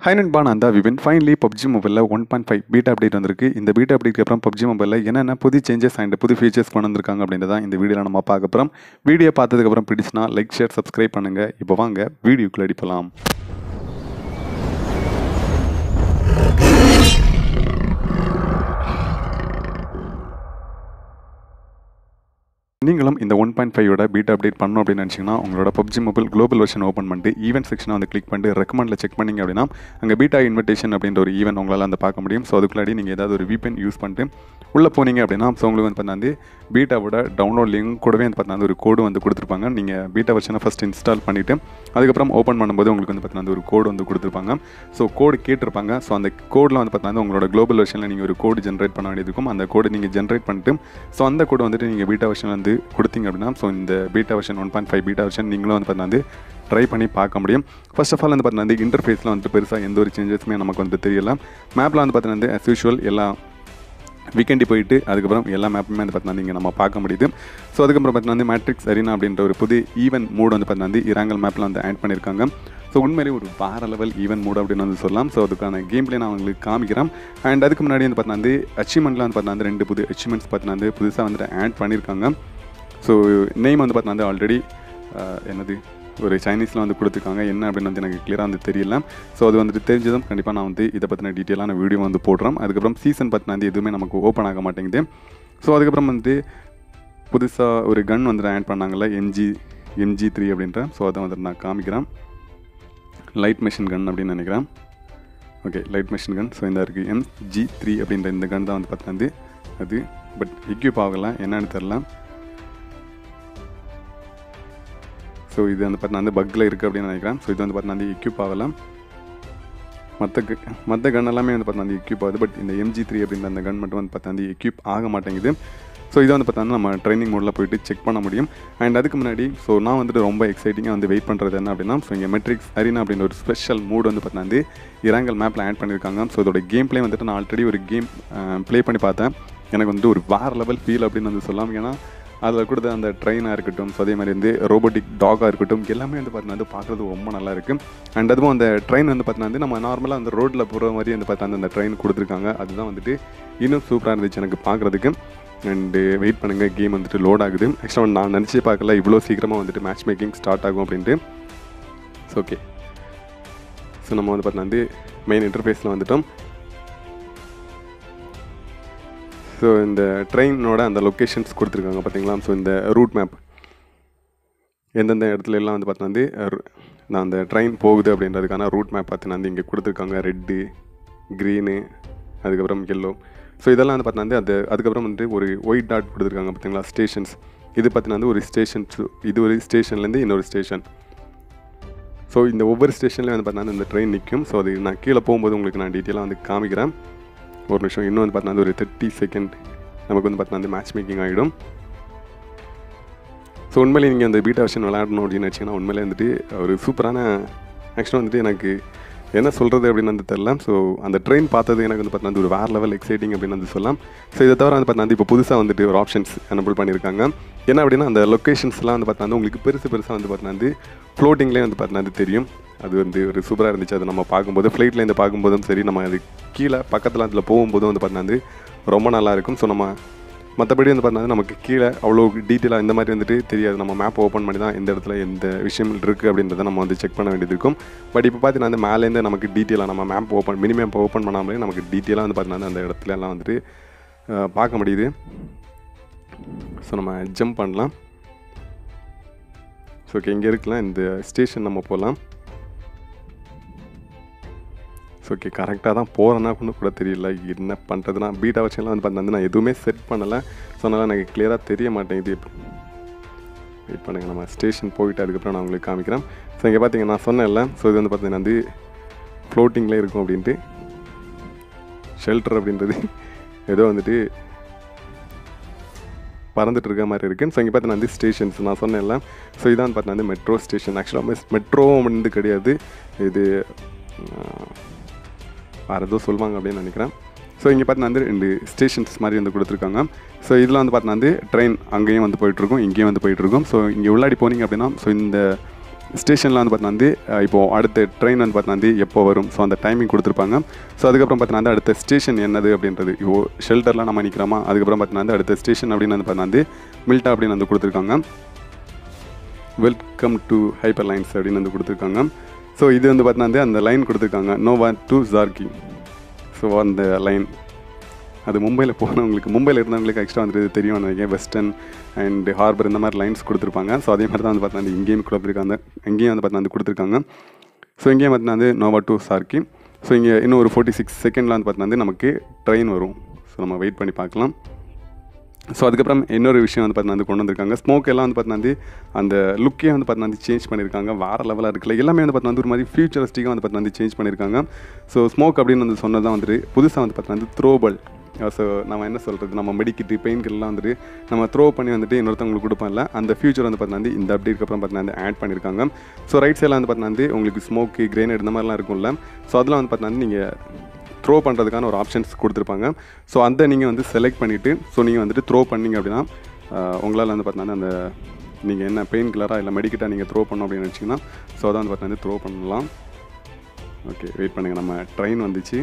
high நண்பா நான் தான் விபின் ஃபைனலி பப்ஜி மொபைலில் one point five beta update வந்திருக்கு இந்த பீட்டா அப்டேட்க்கு அப்புறம் பப்ஜி மொபைலில் என்னென்ன புது சேஞ்சஸ் அண்ட் புது ஃபீச்சர்ஸ் கொண்டு வந்திருக்காங்க அப்படின்றத இந்த வீடியோவில் நம்ம பார்க்க போகிறோம் வீடியோ பார்த்ததுக்கப்புறம் பிடிச்சினா லைக் ஷேர் சப்ஸ்கிரைப் பண்ணுங்கள் இப்போ வாங்க வீடியோக்குள்ள அடிப்பலாம் நீங்களும் இந்த ஒன் பாயிண்ட் ஃபைவோட பீட் அப்டேட் பண்ணணும் அப்படின்னு நினச்சிங்கன்னா உங்களோட PUBG mobile global version open பண்ணிட்டு ஈவென்ட் செக்ஷனை வந்து கிளிக் பண்ணிட்டு ரெக்கமெண்டில் செக் பண்ணிங்க அப்படின்னா அங்கே பீட்டா இன்விடேஷன் அப்படின்ற ஒரு ஈவென்ட் உங்களால் வந்து பார்க்க முடியும் ஸோ அதுக்குள்ளாடி நீங்கள் ஏதாவது ஒரு VPN யூஸ் பண்ணிட்டு உள்ளே போனீங்க அப்படின்னா ஸோ உங்களுக்கு வந்து பார்த்தா பீட்டாவோட டவுன்லோட் லிங்க் கூடவே வந்து பார்த்தா ஒரு கோடு வந்து கொடுத்துருப்பாங்க நீங்கள் பீட்டா வெர்ஷனை ஃபஸ்ட் இன்ஸ்டால் பண்ணிவிட்டு அதுக்கப்புறம் ஓப்பன் பண்ணும்போது உங்களுக்கு வந்து பார்த்தீங்கன்னா ஒரு கோடு வந்து கொடுத்துருப்பாங்க ஸோ கோடு கேட்டிருப்பாங்க ஸோ அந்த கோடில் வந்து பார்த்தீங்கன்னா உங்களோட குளோபல் வெர்ஷனில் நீங்கள் ஒரு கோடு ஜென்ரேட் பண்ண வேண்டியது இருக்கும் அந்த கோடு நீங்கள் ஜென்ரேட் பண்ணிட்டு ஸோ அந்த கோடு வந்துட்டு நீங்கள் பீட்டா வெர்ஷன் வந்து கொடுத்தீங்க அப்படின்னா ஸோ இந்த beta version one point five beta version நீங்களும் வந்து பார்த்தீங்கன்னா ட்ரை பண்ணி பார்க்க முடியும் ஃபர்ஸ்ட் ஆஃப் ஆல் வந்து பார்த்தீங்கன்னா இன்டர்ஃபேஸில் வந்துட்டு பெருசாக எந்த ஒரு சேஞ்சஸுமே நமக்கு வந்து தெரியல மேப்பில் வந்து பார்த்தீங்கன்னா as usual எல்லா வீக்கெண்டு போயிட்டு அதுக்கப்புறம் எல்லா மேப்புமே வந்து பார்த்தீங்கன்னா இங்கே நம்ம பார்க்க முடியுது ஸோ அதுக்கப்புறம் பார்த்தீங்கன்னா மேட்ரிக்ஸ் அரினா அப்படின்ற ஒரு புது ஈவென்ட் மூட் வந்து பார்த்தீங்கன்னா இராங்கல் மேப்பில் வந்து ஆட் பண்ணியிருக்காங்க ஸோ உண்மையிலே ஒரு வேறு லெவல் ஈவென்ட் மூட் அப்படின்னு வந்து சொல்லலாம் ஸோ அதுக்கான கேம் பிளே நான் உங்களுக்கு காமிக்கிறேன் அண்ட் அதுக்கு முன்னாடி வந்து பார்த்தீங்கன்னா அச்சீவ்மெண்ட்டில் வந்து பார்த்தீங்கன்னா ரெண்டு புது அச்சீவ்மெண்ட்ஸ் பார்த்தீங்கன்னா புதுசாக வந்துட்டு ஆட் பண்ணியிருக்காங்க ஸோ நேம் வந்து பார்த்தீங்கன்னா ஆல்ரெடி என்னது ஒரு சைனீஸில் வந்து கொடுத்துருக்காங்க என்ன அப்படின்னு வந்து எனக்கு கிளியராக வந்து தெரியல ஸோ அது வந்துட்டு தெரிஞ்சதும் கண்டிப்பாக நான் வந்து இதை பற்றின டீட்டெயிலான வீடியோ வந்து போடுறேன் அதுக்கப்புறம் சீசன் பற்றின வந்து எதுவுமே நமக்கு ஓப்பன் ஆக மாட்டேங்குது ஸோ அதுக்கப்புறம் வந்து புதுசாக ஒரு கன் வந்து ஆட் பண்ணாங்கல்ல எம்ஜி எம்ஜி த்ரீ அப்படின்ற ஸோ அதை வந்துட்டு நான் காமிக்கிறேன் லைட் மெஷின் கன் அப்படின்னு நினைக்கிறேன் okay light machine gun so இந்த இருக்குது எம்ஜி த்ரீ அப்படின்ற இந்த கன் தான் வந்து பார்த்தீங்கன்னா அது பட் எக்யூப் ஆகலாம் என்னன்னு தெரில ஸோ இது வந்து பார்த்தீங்கன்னா பக்கில் இருக்குது அப்படின்னு நினைக்கிறேன் ஸோ இது வந்து பார்த்தீங்கன்னா எக்யூப் ஆகலாம் மற்ற மற்ற கன் எல்லாமே வந்து பார்த்தீங்கன்னா எக்யூப் ஆகுது பட் இந்த எம்ஜி த்ரீ அப்படின்ற அந்த கன் மட்டும் வந்து பார்த்தீங்கன்னா எக்யூப் ஆக மாட்டேங்குது ஸோ இதை வந்து பார்த்தீங்கன்னா நம்ம ட்ரைனிங் மோடில் போயிட்டு செக் பண்ண முடியும் அண்ட் அதுக்கு முன்னாடி ஸோ நான் வந்துட்டு ரொம்ப எக்ஸைட்டிங்காக வந்து வெயிட் பண்ணுறது என்ன அப்படின்னா ஸோ இங்கே மெட்ரிக்ஸ் அரினா அப்படின்ற ஒரு ஸ்பெஷல் மூட் வந்து பார்த்தீங்கன்னா இராங்கல் மேப்பில் ஆட் பண்ணியிருக்காங்க ஸோ இதோட கேம் ப்ளே வந்துட்டு நான் ஆல்ரெடி ஒரு கேம் ப்ளே பண்ணி பார்த்தேன் எனக்கு வந்து ஒரு வேறு லெவல் ஃபீல் அப்படின்னு வந்து சொல்லலாம் ஏன்னா அதில் கொடுத்த அந்த ட்ரெயினாக இருக்கட்டும் ஸோ அதே மாதிரி வந்து ரோபோட்டிக் டாகாக இருக்கட்டும் எல்லாமே வந்து பார்த்தீங்கன்னா வந்து பார்க்குறது ரொம்ப நல்லா இருக்குது அண்ட் அதுவும் அந்த ட்ரெயின் வந்து பார்த்தீங்கன்னா வந்து நம்ம நார்மலாக அந்த ரோட்டில் போகிற மாதிரி வந்து பார்த்தா அந்த ட்ரெயின் கொடுத்துருக்காங்க அதுதான் வந்துட்டு இன்னும் சூப்பராக இருந்துச்சு எனக்கு பார்க்குறதுக்கு அண்டு வெயிட் பண்ணுங்கள் கேம் வந்துட்டு லோட் ஆகுது ஆக்சுவலாக நான் நினச்சே பார்க்கல இவ்வளோ சீக்கிரமாக வந்துட்டு மேட்ச் மேக்கிங் ஸ்டார்ட் ஆகும் அப்படின்ட்டு ஸோ ஓகே ஸோ நம்ம வந்து பார்த்தீங்கன்னா வந்து மெயின் இன்டர்ஃபேஸில் வந்துட்டோம் ஸோ இந்த ட்ரெயினோட அந்த லொக்கேஷன்ஸ் கொடுத்துருக்காங்க பார்த்தீங்களா ஸோ இந்த ரூட் மேப் எந்தெந்த இடத்துல எல்லாம் வந்து பார்த்தீங்கன்னா நான் அந்த ட்ரெயின் போகுது அப்படின்றதுக்கான ரூட் மேப் பார்த்தீங்கன்னா வந்து இங்கே கொடுத்துருக்காங்க ரெட்டு க்ரீனு அதுக்கப்புறம் எல்லோ ஸோ இதெல்லாம் வந்து பார்த்தீங்கன்னா அது அதுக்கப்புறம் வந்துட்டு ஒரு ஒயிட் டாட் கொடுத்துருக்காங்க பார்த்தீங்களா ஸ்டேஷன்ஸ் இது பார்த்தீங்கன்னா ஒரு ஸ்டேஷன்ஸ் இது ஒரு ஸ்டேஷன்லேருந்து இன்னொரு ஸ்டேஷன் ஸோ இந்த ஒவ்வொரு ஸ்டேஷன்லேயும் வந்து பார்த்தீங்கன்னா இந்த ட்ரெயின் நிற்கும் ஸோ அது நான் கீழே போகும்போது உங்களுக்கு நான் டீட்டெயிலாக வந்து காமிக்கிறேன் ஒரு நிமிஷம் இன்னும் வந்து பார்த்தீங்கன்னா ஒரு தேர்ட்டி செகண்ட் நமக்கு வந்து பார்த்தீங்கன்னா மேட்ச் மேக்கிங் ஆகிடும் ஸோ உண்மையிலே நீங்கள் அந்த பீட்டா வெர்ஷன் விளையாடணும் அப்படின்னு வச்சிங்கன்னா உண்மையிலே வந்துட்டு ஒரு சூப்பரான ஆக்சுவலாக வந்துட்டு எனக்கு என்ன சொல்கிறது அப்படின்னு வந்து தெரில ஸோ அந்த ட்ரெயின் பார்த்தது எனக்கு வந்து பார்த்தீங்கன்னா ஒரு வேறு லெவல் எக்ஸைட்டிங் அப்படின்னு வந்து சொல்லலாம் ஸோ இதை தவிர வந்து பார்த்தீங்கன்னா இப்போ புதுசாக வந்துட்டு ஒரு ஆப்ஷன்ஸ் எனபிள் பண்ணியிருக்காங்க என்ன அப்படின்னா அந்த லொக்கேஷன்ஸ்லாம் வந்து பார்த்தீங்கன்னா உங்களுக்கு பெருசு பெருசாக வந்து பார்த்தீங்கன்னா ஃப்ளோட்டிங்லேயே வந்து பார்த்தீங்கன்னா தெரியும் அது வந்து ஒரு சூப்பராக இருந்துச்சு அதை நம்ம பார்க்கும்போது ஃப்ளைட்லேருந்து பார்க்கும்போதும் சரி நம்ம அது கீழே பக்கத்தில் அதில் போகும்போதும் வந்து பார்த்தீங்கன்னா ரொம்ப நல்லா இருக்கும் ஸோ நம்ம மற்றபடி வந்து பார்த்தீங்கன்னா நமக்கு கீழே அவ்வளோ டீட்டெயிலாக இந்த மாதிரி வந்துட்டு தெரியாது நம்ம மேப் ஓப்பன் பண்ணி தான் எந்த இடத்துல எந்த விஷயங்கள் இருக்குது அப்படின்றத நம்ம வந்து செக் பண்ண வேண்டியது இருக்கும் பட் இப்போ பார்த்தீங்கன்னா அந்த மேலேருந்து நமக்கு டீட்டெயிலாக நம்ம map open mini map open பண்ணாமலே நமக்கு டீட்டெயிலாக வந்து பார்த்தீங்கன்னா அந்த இடத்துல எல்லாம் வந்துட்டு பார்க்க முடியுது ஸோ நம்ம ஜம்ப் பண்ணலாம் ஸோ ஓகே இங்கே இருக்கலாம் இந்த ஸ்டேஷன் நம்ம போகலாம் ஸோ ஓகே கரெக்டாக தான் போகிறேன்னா கூட தெரியல என்ன பண்ணுறதுனா பீட்டா வச்சுலாம் வந்து பார்த்தீங்கன்னா நான் எதுவுமே செட் பண்ணலை ஸோ அதனால் எனக்கு கிளியராக தெரிய மாட்டேங்குது வெயிட் பண்ணுங்கள் நம்ம ஸ்டேஷன் போயிட்டு அதுக்கப்புறம் நான் உங்களுக்கு காமிக்கிறேன் ஸோ இங்கே பார்த்தீங்கன்னா நான் சொன்னேன்ல ஸோ இது வந்து பார்த்தீங்கன்னா வந்து ஃப்ளோட்டிங்கில் இருக்கும் அப்படின்ட்டு ஷெல்டர் அப்படின்றது ஏதோ வந்துட்டு பறந்துட்டு இருக்க மாதிரி இருக்குது ஸோ இங்கே பார்த்தீங்கன்னா வந்து ஸ்டேஷன்ஸ் நான் சொன்னேன்ல ஸோ இதான் பார்த்தீங்கன்னா வந்து மெட்ரோ ஸ்டேஷன் ஆக்சுவலாக மெட்ரோ வந்து கிடையாது இது வேறு ஏதோ சொல்லுவாங்க அப்படின்னு நினைக்கிறேன் ஸோ இங்கே பார்த்தீங்கன்னா வந்து ரெண்டு ஸ்டேஷன்ஸ் மாதிரி வந்து கொடுத்துருக்காங்க ஸோ இதில் வந்து பார்த்தீங்கன்னா வந்து ட்ரெயின் அங்கேயும் வந்து போயிட்டுருக்கும் இங்கேயும் வந்து போயிட்டுருக்கும் ஸோ இங்கே உள்ளாடி போனீங்க அப்படின்னா ஸோ இந்த ஸ்டேஷனில் வந்து பார்த்தீங்கன்னா வந்து இப்போது அடுத்த ட்ரெயின் வந்து பார்த்தீங்கன்னா எப்போ வரும் ஸோ அந்த டைமிங் கொடுத்துருப்பாங்க ஸோ அதுக்கப்புறம் பார்த்தீங்கன்னா அடுத்த ஸ்டேஷன் என்னது அப்படின்றது இப்போ ஷெல்டர்லாம் நம்ம நிற்கிறோமா அதுக்கப்புறம் பார்த்தீங்கன்னா அடுத்த ஸ்டேஷன் அப்படின்னு வந்து பார்த்தீங்கன்னா மில்டா அப்படின்னு வந்து கொடுத்துருக்காங்க வெல்கம் டு ஹைப்பர் லைன்ஸ் அப்படின்னு வந்து கொடுத்துருக்காங்க ஸோ இது வந்து பார்த்தீங்கன்னா அந்த லைன் கொடுத்துருக்காங்க நோவா டு ஜார்கி ஸோ அந்த லைன் அது மும்பையில் போனவங்களுக்கு மும்பையில் இருந்தவங்களுக்கு எக்ஸ்ட்ரா வந்துட்டு இது தெரியும் நினைக்கிறேன் வெஸ்டர்ன் அண்ட் ஹார்பர் இந்த மாதிரி லைன்ஸ் கொடுத்துருப்பாங்க ஸோ அதே மாதிரி தான் வந்து பார்த்தீங்கன்னா இங்கேயும் கொடுத்துருக்காங்க இங்கேயும் வந்து பார்த்தீங்கன்னா கொடுத்துருக்காங்க ஸோ இங்கேயும் பார்த்தீங்கன்னா வந்து நோவா டு சார்கி ஸோ இங்கே இன்னும் ஒரு ஃபோர்ட்டி சிக்ஸ் செகண்டில் வந்து பார்த்தீங்கன்னா நமக்கு ட்ரெயின் வரும் ஸோ நம்ம வெயிட் பண்ணி பார்க்கலாம் ஸோ அதுக்கப்புறம் இன்னொரு விஷயம் வந்து பார்த்தீங்கன்னா கொண்டு வந்திருக்காங்க ஸ்மோக் எல்லாம் வந்து பார்த்தீங்கன்னா அந்த லுக்கே வந்து பார்த்தீங்கன்னா சேஞ்ச் பண்ணியிருக்காங்க வேறு லெவலாக இருக்குல்ல எல்லாமே வந்து பார்த்தீங்கன்னா ஒரு மாதிரி ஃபியூச்சரிஸ்டிக்காக வந்து பார்த்தீங்கன்னா சேஞ்ச் பண்ணியிருக்காங்க ஸோ ஸ்மோக் அப்படின்னு வந்து சொன்னது தான் வந்துட்டு புதுசாக வந்து பார்த்தீங்கன்னா த்ரோபல் ஸோ நம்ம என்ன சொல்கிறது நம்ம மெடிக்கிட்டு பெயின்கள்லாம் வந்துட்டு நம்ம த்ரோ பண்ணி வந்துட்டு இன்னொருத்தவங்களுக்கு கொடுப்போம்ல அந்த ஃபியூச்சர் வந்து பார்த்தீங்கன்னா இந்த அப்டேட்க்கு அப்புறம் பார்த்தீங்கன்னா ஆட் பண்ணியிருக்காங்க ஸோ ரைட் சைடில் வந்து பார்த்தீங்கன்னா உங்களுக்கு ஸ்மோக்கு கிரேனேட் இந்த மாதிரிலாம் இருக்கும்ல ஸோ அதெல்லாம் வந்து பார்த்தீங்கன்னா நீங்கள் த்ரோ பண்ணுறதுக்கான ஒரு ஆப்ஷன்ஸ் கொடுத்துருப்பாங்க ஸோ அந்த நீங்கள் வந்து செலக்ட் பண்ணிவிட்டு ஸோ நீங்கள் வந்துட்டு த்ரோ பண்ணீங்க அப்படின்னா ஆஹ், உங்களால் வந்து பார்த்தீங்கன்னா அந்த நீங்கள் என்ன பெயின் கில்லராக இல்லை மெடிக்கிட்டாக நீங்கள் த்ரோ பண்ணோம் அப்படின்னு நினச்சிங்கன்னா ஸோ அதான் வந்து பார்த்தீங்கன்னா த்ரோ பண்ணலாம் ஓகே வெயிட் பண்ணுங்கள் நம்ம ட்ரெயின் வந்துச்சு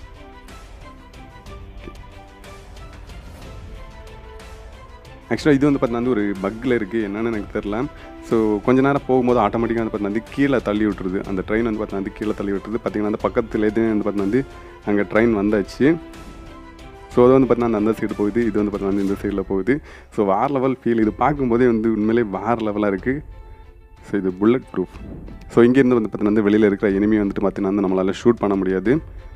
ஆக்சுவலாக இது வந்து பார்த்தீங்கன்னா ஒரு பக்கில் இருக்குது என்னன்னு எனக்கு தெரில ஸோ கொஞ்ச நேரம் போகும்போது ஆட்டோமேட்டிக்காக வந்து பார்த்தீங்கன்னா கீழே தள்ளி விட்டுருது அந்த ட்ரெயின் வந்து பார்த்தீங்கன்னா கீழே தள்ளி விட்டுருது பார்த்தீங்கன்னா அந்த பக்கத்துலேயே வந்து பார்த்தீங்கன்னா அங்கே ட்ரெயின் வந்தாச்சு ஸோ அது வந்து பார்த்தீங்கன்னா அந்த சைடு போகுது இது வந்து பார்த்தீங்கன்னா இந்த சைடில் போகுது ஸோ வேறு லெவல் ஃபீல் இது பார்க்கும்போதே வந்து உண்மையிலே வேறு லெவலாக இருக்குது ஸோ இது புல்லட் ப்ரூஃப் ஸோ இங்கேருந்து வந்து பார்த்தீங்கன்னா வெளியில் இருக்கிற எனிமி வந்துட்டு பார்த்தீங்கன்னா வந்து நம்மளால் ஷூட் பண்ண முடியாது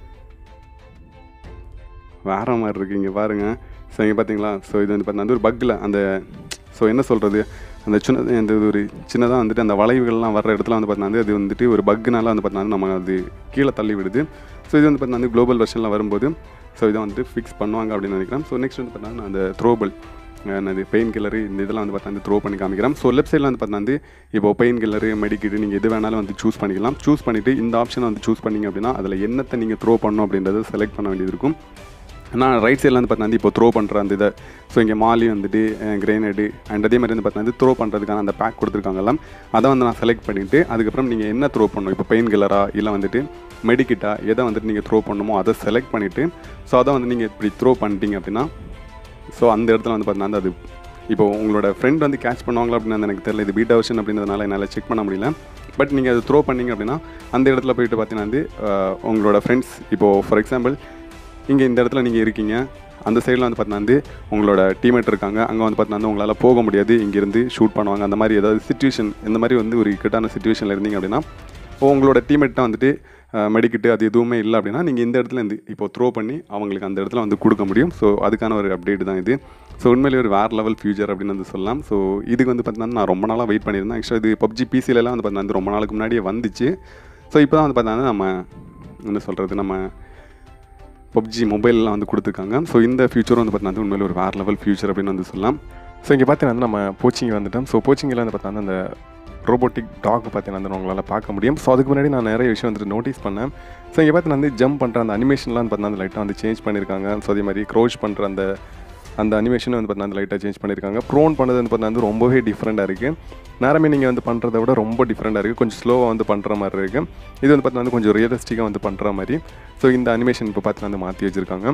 வேற மாதிரி இருக்குது இங்கே பாருங்கள் ஸோ இங்கே பார்த்தீங்களா ஸோ இது வந்து பார்த்தீங்கன்னா ஒரு பக்கில் அந்த ஸோ என்ன சொல்கிறது அந்த சின்ன இந்த இது ஒரு சின்னதாக வந்துட்டு அந்த வளைவுகள்லாம் வர்ற இடத்துல வந்து பார்த்தீங்கன்னா அது வந்துட்டு ஒரு பக்குனால வந்து பார்த்தீங்கன்னா நம்ம அது கீழே தள்ளி விடுது ஸோ இது வந்து பார்த்தீங்கன்னா குளோபல் வெர்ஷனில் வரும்போது ஸோ இதை வந்துட்டு ஃபிக்ஸ் பண்ணுவாங்க அப்படின்னு நினைக்கிறேன் ஸோ நெக்ஸ்ட் வந்து பார்த்தீங்கன்னா அந்த த்ரோபல் என்னது பெயின் கில்லரு இந்த இதெல்லாம் வந்து பார்த்தா த்ரோ பண்ணி காமிக்கிறேன் ஸோ லெஃப்ட் சைடில் வந்து பார்த்தா இப்போ பெயின் கில்லரு மெடிக்கிட்டு நீங்கள் எது வேணாலும் வந்து சூஸ் பண்ணிக்கலாம் சூஸ் பண்ணிவிட்டு இந்த ஆப்ஷனை வந்து சூஸ் பண்ணீங்க அப்படின்னா அதில் என்னத்தை நீங்கள் த்ரோ பண்ணணும் அப்படின்றத செலக்ட் பண்ண வேண்டியது இருக்கும் நான் ரைட் சைடில் வந்து பார்த்தா இப்போ த்ரோ பண்ணுற அந்த இதை ஸோ இங்கே மாலி வந்துட்டு கிரேனேடு அண்ட் அதே மாதிரி வந்து பார்த்தா த்ரோ பண்ணுறதுக்கான அந்த பேக் கொடுத்துருக்காங்கல்ல அதை வந்து நான் செலக்ட் பண்ணிவிட்டு அதுக்கப்புறம் நீங்கள் என்ன த்ரோ பண்ணணும் இப்போ பெயின் கில்லரா இல்லை வந்துட்டு மெடிக்கிட்டா எதை வந்துட்டு நீங்கள் த்ரோ பண்ணணுமோ அதை செலக்ட் பண்ணிவிட்டு ஸோ அதை வந்து நீங்கள் இப்படி த்ரோ பண்ணிட்டீங்க அப்படின்னா ஸோ அந்த இடத்துல வந்து பார்த்தீங்கன்னா அது இப்போ உங்களோட ஃப்ரெண்ட் வந்து கேட்ச் பண்ணுவாங்களா அப்படின்னு வந்து எனக்கு தெரியல இது பீட்டா வெர்ஷன் அப்படின்றதுனால என்னால் செக் பண்ண முடியல பட் நீங்கள் அது த்ரோ பண்ணீங்க அப்படின்னா அந்த இடத்துல போயிட்டு பார்த்தீங்கன்னா வந்து அஹ், உங்களோட ஃப்ரெண்ட்ஸ் இப்போது ஃபார் எக்ஸாம்பிள் இங்கே இந்த இடத்துல நீங்கள் இருக்கீங்க அந்த சைடில் வந்து பார்த்தீங்கன்னா வந்து உங்களோட டீமேட் இருக்காங்க அங்கே வந்து பார்த்தீங்கன்னா உங்களால் போக முடியாது இங்கேருந்து ஷூட் பண்ணுவாங்க அந்த மாதிரி ஏதாவது சுச்சுவேஷன் இந்த மாதிரி வந்து ஒரு இக்கட்டான சுச்சுவேஷனில் இருந்தீங்க அப்படின்னா இப்போ உங்களோட டீமேட் தான் வந்துட்டு மெடிக்கிட்டு அது எதுவுமே இல்லை அப்படின்னா நீங்கள் இந்த இடத்துல இருந்து இப்போ த்ரோ பண்ணி அவங்களுக்கு அந்த இடத்துல வந்து கொடுக்க முடியும் ஸோ அதுக்கான ஒரு அப்டேட் தான் இது ஸோ உண்மையிலேயே ஒரு வேறு லெவல் ஃபியூச்சர் அப்படின்னு வந்து சொல்லலாம் ஸோ இதுக்கு வந்து பார்த்தீங்கன்னா நான் ரொம்ப நாளாக வெயிட் பண்ணியிருந்தேன் ஆக்சுவலாக இது பப்ஜி பிசிலலாம் வந்து பார்த்தீங்கன்னா ரொம்ப நாளுக்கு முன்னாடியே வந்துச்சு ஸோ இப்போ தான் வந்து பார்த்தீங்கன்னா நம்ம என்ன சொல்கிறது நம்ம பப்ஜி மொபைல்லாம் வந்து கொடுத்துருக்காங்க ஸோ இந்த ஃபியூச்சரும் வந்து பார்த்தீங்கன்னா உண்மையில ஒரு வேறு லெவல் ஃபியூச்சர் அப்படின்னு வந்து சொல்லலாம் ஸோ இங்கே பார்த்தீங்கன்னா நம்ம போச்சிங் வந்துட்டோம் ஸோ போச்சிங்கில் வந்து பார்த்தீங்கன்னா அந்த ரோபோட்டிக் டாக் பார்த்தீங்கன்னா வந்து உங்களால் பார்க்க முடியும் ஸோ அதுக்கு முன்னாடி நான் நிறைய விஷயம் வந்துட்டு நோட்டீஸ் பண்ணேன் ஸோ இங்கே பார்த்தீங்கன்னா வந்து ஜம்ப் பண்ணுற அந்த அனிமேஷன்லாம் பார்த்தீங்கன்னா அந்த லைட்டாக வந்து சேஞ்ச் பண்ணியிருக்காங்க ஸோ அதே மாதிரி க்ரோச் பண்ணுற அந்த அந்த அனிமேஷன் வந்து பார்த்தீங்கன்னா லைட்டாக சேஞ்ச் பண்ணியிருக்காங்க ப்ரோன் பண்ணது வந்து பார்த்தீங்கன்னா வந்து ரொம்பவே டிஃப்ரெண்ட்டாக இருக்குது நேரமே நீங்கள் வந்து பண்ணுறத விட ரொம்ப டிஃப்ரெண்ட்டாக இருக்குது கொஞ்சம் ஸ்லோவாக வந்து பண்ணுற மாதிரி இருக்குது இது வந்து பார்த்தீங்கன்னா வந்து கொஞ்சம் ரியலிஸ்டிக்காக வந்து பண்ணுற மாதிரி ஸோ இந்த அனிமேஷன் இப்போ பார்த்தீங்கன்னா வந்து மாற்றி வச்சுருக்காங்க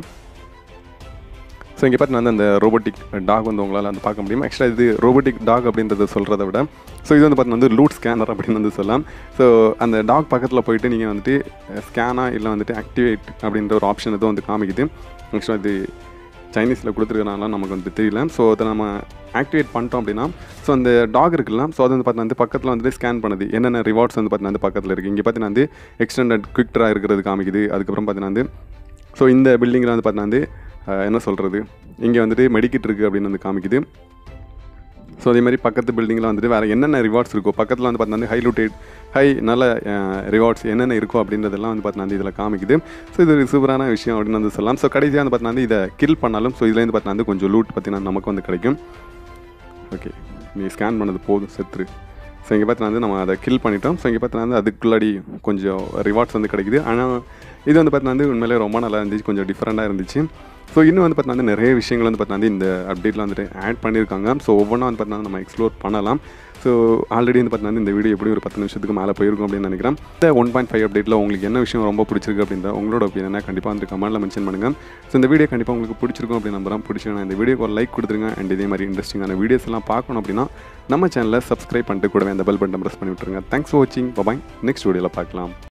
ஸோ இங்கே பார்த்தீங்கன்னா அந்த ரோபோட்டிக் டாக் வந்து உங்களால் வந்து பார்க்க முடியும் ஆக்சுவலாக இது ரோபோட்டிக் டாக் அப்படின்றத சொல்கிறத விட ஸோ இது வந்து பார்த்தீங்கன்னா வந்து லூட் ஸ்கேனர் அப்படின்னு வந்து சொல்லலாம் ஸோ அந்த டாக் பக்கத்தில் போயிட்டு நீங்கள் வந்துட்டு ஸ்கேனா இல்லை வந்துட்டு ஆக்டிவேட் அப்படின்ற ஒரு ஆப்ஷன் எதுவும் வந்து காமிக்குது ஆக்சுவலாக இது சைனீஸில் கொடுத்துருக்கனால நமக்கு வந்து தெரியல ஸோ அதை நம்ம ஆக்டிவேட் பண்ணிட்டோம் அப்படின்னா ஸோ அந்த டாக் இருக்குல்ல ஸோ அது வந்து பார்த்தீங்கன்னா வந்து பக்கத்தில் வந்துட்டு ஸ்கேன் பண்ணுது என்னென்ன ரிவார்ட்ஸ் வந்து பார்த்தீங்கன்னா வந்து பக்கத்தில் இருக்குது இங்கே பார்த்தீங்கன்னா வந்து எக்ஸ்டெண்டட் குவிக் ட்ரா இருக்கிறது காமிக்குது அதுக்கப்புறம் பார்த்தீங்கன்னா வந்து ஸோ இந்த பில்டிங்கில் வந்து பார்த்தீங்கன்னா வந்து அஹ், என்ன சொல்கிறது இங்கே வந்துட்டு மெடிக்கிட் இருக்குது அப்படின்னு வந்து காமிக்குது ஸோ அதே மாதிரி பக்கத்து பில்டிங்கில் வந்துட்டு வேறு என்னென்ன ரிவார்ட்ஸ் இருக்கோ பக்கத்தில் வந்து பார்த்தீங்கன்னா ஹை லூட்டேட் ஹை நல்ல ரிவார்ட்ஸ் என்னென்ன இருக்கோ அப்படின்றதெல்லாம் வந்து பார்த்தீங்கன்னா இதில் காமிக்குது ஸோ இது ஒரு சூப்பரான விஷயம் அப்படின்னு வந்து சொல்லலாம் ஸோ கடைசியாக வந்து பார்த்தீங்கன்னா இதை கில் பண்ணாலும் ஸோ இதுலேருந்து பார்த்தீங்கன்னா கொஞ்சம் லூட் பார்த்தீங்கன்னா நமக்கு வந்து கிடைக்கும் ஓகே நீ ஸ்கேன் பண்ணது போதும் செத்துரு ஸோ இங்கே பார்த்தீங்கன்னா நம்ம அதை கில் பண்ணிட்டோம் ஸோ இங்கே பார்த்தீங்கன்னா அதுக்குள்ளாடி கொஞ்சம் ரிவார்ட்ஸ் வந்து கிடைக்குது ஆனால் இது வந்து பார்த்தீங்கன்னா உண்மையிலே ரொம்ப நல்லா இருந்துச்சு கொஞ்சம் டிஃப்ரெண்ட்டாக இருந்துச்சு ஸோ இன்னும் வந்து பார்த்தீங்கன்னா நிறைய விஷயங்கள் வந்து பார்த்தீங்கன்னா இந்த அப்டேட்டில் வந்துட்டு ஆட் பண்ணியிருக்காங்க ஸோ ஒவ்வொன்றா வந்து பார்த்தீங்கன்னா நம்ம எக்ஸ்ப்ளோர் பண்ணலாம் ஸோ ஆல்ரெடி வந்து பார்த்தீங்கன்னா இந்த வீடியோ எப்படி ஒரு பத்து நிமிஷத்துக்கு மேலே போயிருக்கும் அப்படின்னு நினைக்கிறேன் இந்த ஒன் பாயிண்ட் ஃபைவ் அப்டேட்டில் உங்களுக்கு என்ன விஷயம் ரொம்ப பிடிச்சிருக்கு அப்படின்ற உங்களோட ஒப்பீனியனை கண்டிப்பாக வந்து கமெண்ட்டில் மென்ஷன் பண்ணுங்கள் ஸோ இந்த வீடியோ கண்டிப்பாக உங்களுக்கு பிடிச்சிருக்கும் அப்படின்னு நம்புறேன் பிடிச்சிருந்தா இந்த வீடியோக்கு ஒரு லைக் கொடுத்துருங்க அண்ட் இதே மாதிரி இன்ட்ரெஸ்டிங்கான வீடியோஸ் எல்லாம் பார்க்கணும் அப்படின்னா நம்ம சேனலை சப்ஸ்கிரைப் பண்ணிட்டு கூடவே அந்த பெல் பட்டன் ப்ரெஸ் பண்ணி விட்டுருங்க தேங்க்ஸ் ஃபார் வாட்சிங் பாய் நெக்ஸ்ட் வீடியோவில் பார்க்கலாம்